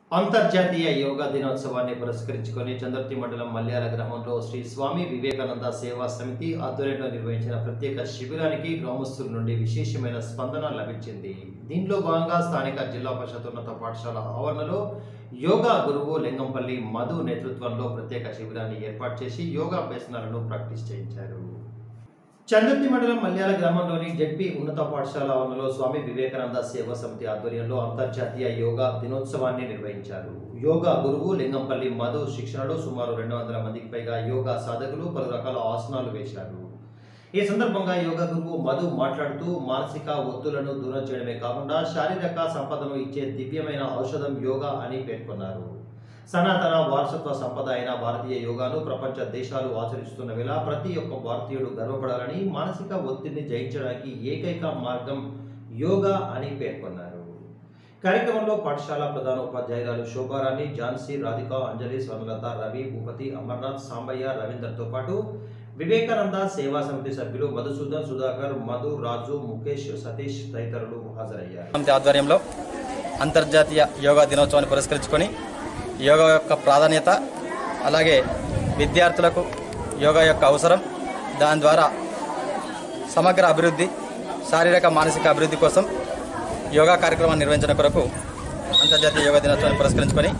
అంతర్జాతీయ యోగా దినోత్సవాన్ని పురస్కరించుకొని చంద్రతి మండలం మల్యాల గ్రామంలో శ్రీ స్వామి వివేకానంద సేవా సమితి ఆధ్వర్యంలో నిర్వహించిన ప్రత్యేక శిబిరానికి గ్రామస్తుల నుండి విశేషమైన స్పందన లభించింది దీనిలో భాగంగా స్థానిక జిల్లా పరిషత్ ఉన్నత పాఠశాల ఆవరణలో యోగా గురువు లింగంపల్లి మధు నేతృత్వంలో ప్రత్యేక శిబిరాన్ని ఏర్పాటు చేసి యోగా అభ్యసనాలను ప్రాక్టీస్ చేయించారు చంద్రతి మండలం మల్యాల గ్రామంలోని జడ్పీ ఉన్నత పాఠశాల ఆవరణలో స్వామి వివేకానంద సేవా సమితి ఆధ్వర్యంలో అంతర్జాతీయ యోగా దినోత్సవాన్ని నిర్వహించారు యోగా గురువు లింగంపల్లి మధు శిక్షణలో సుమారు రెండు వందల మందికి పైగా యోగా సాధకులు పలు రకాల ఆసనాలు వేశారు ఈ సందర్భంగా యోగా గురువు మధు మాట్లాడుతూ మానసిక ఒత్తులను దూరం చేయడమే కాకుండా శారీరక సంపదను ఇచ్చే దివ్యమైన ఔషధం యోగా అని పేర్కొన్నారు సనాతన వారసత్వ సంపద అయిన భారతీయ యోగాను ప్రపంచ దేశాలు ఆచరిస్తున్న వేళ ప్రతి ఒక్క భారతీయుడు గర్వపడాలని మానసిక ఒత్తిడిని జయించడానికి ఏకైక మార్గం యోగా అని పేర్కొన్నారు కార్యక్రమంలో పాఠశాల ప్రధాన ఉపాధ్యాయురాలు శోభారాణి ఝాన్సీ రాధిక అంజలి స్వర్ణలత రవి భూపతి అమర్నాథ్ సాంబయ్య రవీందర్తో పాటు వివేకానంద సేవా సమితి సభ్యులు మధుసూదన్ సుధాకర్ మధు రాజు ముఖేష్ సతీష్ తదితరులు హాజరయ్యారు సమితి ఆధ్వర్యంలో అంతర్జాతీయ యోగా దినోత్సవాన్ని పురస్కరించుకొని యోగా యొక్క ప్రాధాన్యత అలాగే విద్యార్థులకు యోగా యొక్క అవసరం దాని ద్వారా సమగ్ర అభివృద్ధి శారీరక మానసిక అభివృద్ధి కోసం యోగా కార్యక్రమాన్ని నిర్వహించిన కొరకు అంతర్జాతీయ యోగా దినోత్సవాన్ని పురస్కరించుకొని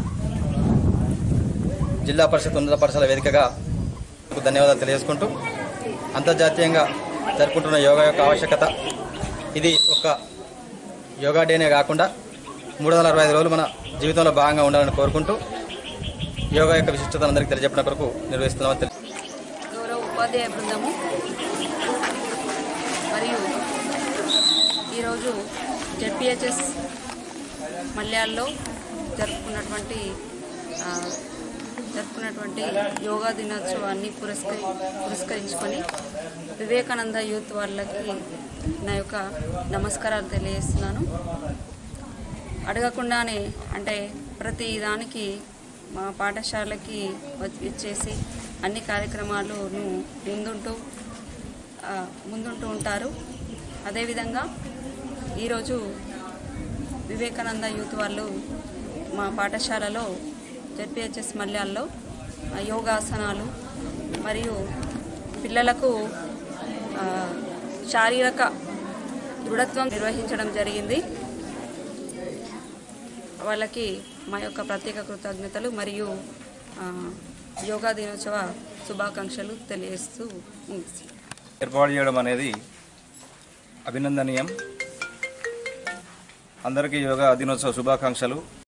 జిల్లా పరిషత్ ఉన్నత పాఠశాల వేదికగా ధన్యవాదాలు తెలియజేసుకుంటూ అంతర్జాతీయంగా జరుపుకుంటున్న యోగా యొక్క ఆవశ్యకత ఇది ఒక యోగా డేనే కాకుండా మూడు వందల అరవై ఐదు రోజులు మన జీవితంలో భాగంగా ఉండాలని కోరుకుంటూ యోగా యొక్క విశిష్టతను అందరికీ తెలియజెప్పిన కొరకు నిర్వహిస్తున్నామని తెలి- గౌరవ ఉపాధ్యాయ బృందము మరియు ఈరోజు జెడ్పిహెచ్ఎస్ మల్యాల్లో జరుపుకున్నటువంటి ఆ, జరుపుకున్నటువంటి యోగా దినోత్సవాన్ని పురస్కరి పురస్కరించుకొని వివేకానంద యూత్ వాళ్ళకి నా యొక్క నమస్కారాలు తెలియజేస్తున్నాను అడగకుండానే అంటే ప్రతి దానికి మా పాఠశాలకి వచ్చి ఇచ్చేసి అన్ని కార్యక్రమాలను ముందుంటూ ఆ, ముందుంటూ ఉంటారు అదేవిధంగా ఈరోజు వివేకానంద యూత్ వాళ్ళు మా పాఠశాలలో జెడ్పిహెచ్ఎస్ మల్యాల్లో ఆ, యోగాసనాలు మరియు పిల్లలకు ఆ, శారీరక దృఢత్వం నిర్వహించడం జరిగింది వాళ్ళకి మా యొక్క ప్రత్యేక కృతజ్ఞతలు మరియు ఆ, యోగా దినోత్సవ శుభాకాంక్షలు తెలియజేస్తూ ముగిస్తున్నాను ఏర్పాటు చేయడం అనేది అభినందనీయం అందరికీ యోగా దినోత్సవ శుభాకాంక్షలు